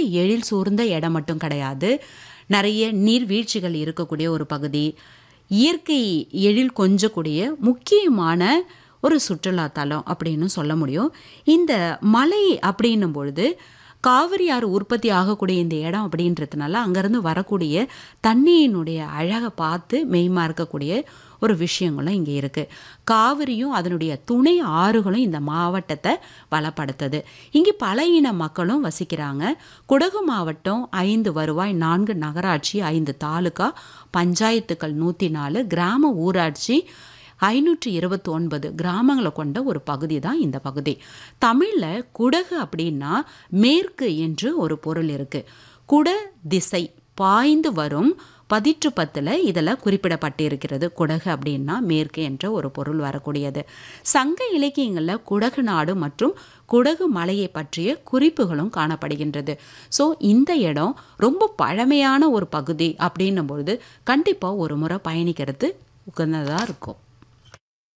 எழில் சூழ்ந்த இடம் மட்டும் கிடையாது நிறைய நீர்வீழ்ச்சிகள் இருக்கக்கூடிய ஒரு பகுதி இயற்கை எழில் கொஞ்சக்கூடிய முக்கியமான ஒரு சுற்றுலா தலம் அப்படின்னு சொல்ல முடியும் இந்த மலை அப்படின்னும் பொழுது காவிரி ஆறு உற்பத்தி ஆகக்கூடிய இந்த இடம் அப்படின்றதுனால அங்கேருந்து வரக்கூடிய தண்ணியினுடைய அழகை பார்த்து மெய்மா இருக்கக்கூடிய ஒரு விஷயங்களும் இங்கே இருக்குது காவிரியும் அதனுடைய துணை ஆறுகளும் இந்த மாவட்டத்தை வளப்படுத்துது இங்கே பல இன மக்களும் வசிக்கிறாங்க குடகு மாவட்டம் ஐந்து வருவாய் நான்கு நகராட்சி ஐந்து தாலுகா பஞ்சாயத்துக்கள் நூற்றி நாலு கிராம ஊராட்சி ஐநூற்றி இருபத்தி ஒன்பது கிராமங்களை கொண்ட ஒரு பகுதி தான் இந்த பகுதி தமிழில் குடகு அப்படின்னா மேற்கு என்று ஒரு பொருள் இருக்குது குட திசை பாய்ந்து வரும் பதிற்று பத்தில் இதில் குறிப்பிடப்பட்டிருக்கிறது குடகு அப்படின்னா மேற்கு என்ற ஒரு பொருள் வரக்கூடியது சங்க இலக்கியங்களில் குடகு நாடு மற்றும் குடகு மலையை பற்றிய குறிப்புகளும் காணப்படுகின்றது ஸோ இந்த இடம் ரொம்ப பழமையான ஒரு பகுதி அப்படின்னும் பொழுது கண்டிப்பாக ஒரு முறை பயணிக்கிறது உகந்ததாக இருக்கும்